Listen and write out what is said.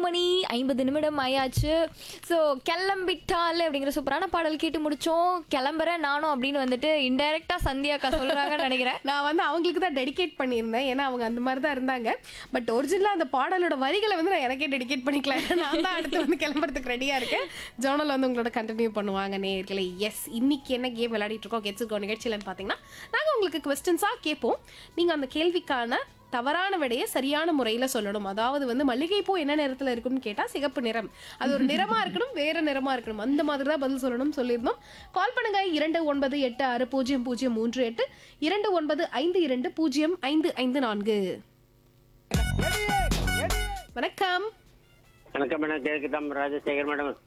மணி ஐம்பது நிமிடம் ஆயாச்சு ஸோ கிளம்பிட்டால் அப்படிங்கிற சூப்பரான பாடல் கேட்டு முடிச்சோம் கிளம்புறேன் நானும் அப்படின்னு வந்துட்டு இன்டைரக்டா சந்தியாக்கா சொல்றாங்கன்னு நினைக்கிறேன் நான் வந்து அவங்களுக்கு தான் டெடிகேட் பண்ணியிருந்தேன் ஏன்னா அவங்க அந்த மாதிரி தான் இருந்தாங்க பட் ஒரிஜினலாக அந்த பாடலோட வரிகளை வந்து நான் எனக்கே டெடிகேட் பண்ணிக்கலாம் ஏன்னா நான் தான் அடுத்து வந்து கிளம்புறதுக்கு ரெடியாக இருக்கேன் ஜோனல் வந்து உங்களோட கண்டினியூ பண்ணுவாங்க நேர்களை எஸ் இன்னைக்கு என்ன கேம் விளையாடிட்டு இருக்கோம் கெட்ஸ் கோ நிகழ்ச்சியிலன்னு பார்த்தீங்கன்னா நாங்கள் உங்களுக்கு கொஸ்டின்ஸாக கேட்போம் நீங்கள் அந்த கேள்விக்கான தவறான விடையை சரியான முறையில் சொல்லணும் அதாவது வந்து மல்லிகைப்பூ என்ன நிறத்தில் இருக்கும்னு கேட்டால் சிகப்பு நிறம் அது ஒரு நிறமாக இருக்கணும் வேற நிறமாக இருக்கணும் அந்த மாதிரி தான் பதில் சொல்லணும் சொல்லியிருந்தோம் கால் பண்ணுங்க இரண்டு ஒன்பது எட்டு ஆறு பூஜ்ஜியம் பூஜ்ஜியம் மூன்று எட்டு இரண்டு ஒன்பது ஐந்து இரண்டு பூஜ்ஜியம் ஐந்து ஐந்து நான்கு வணக்கம் வணக்கம் மேடம் கேக்குதாம் ராஜசேகர் மேடம்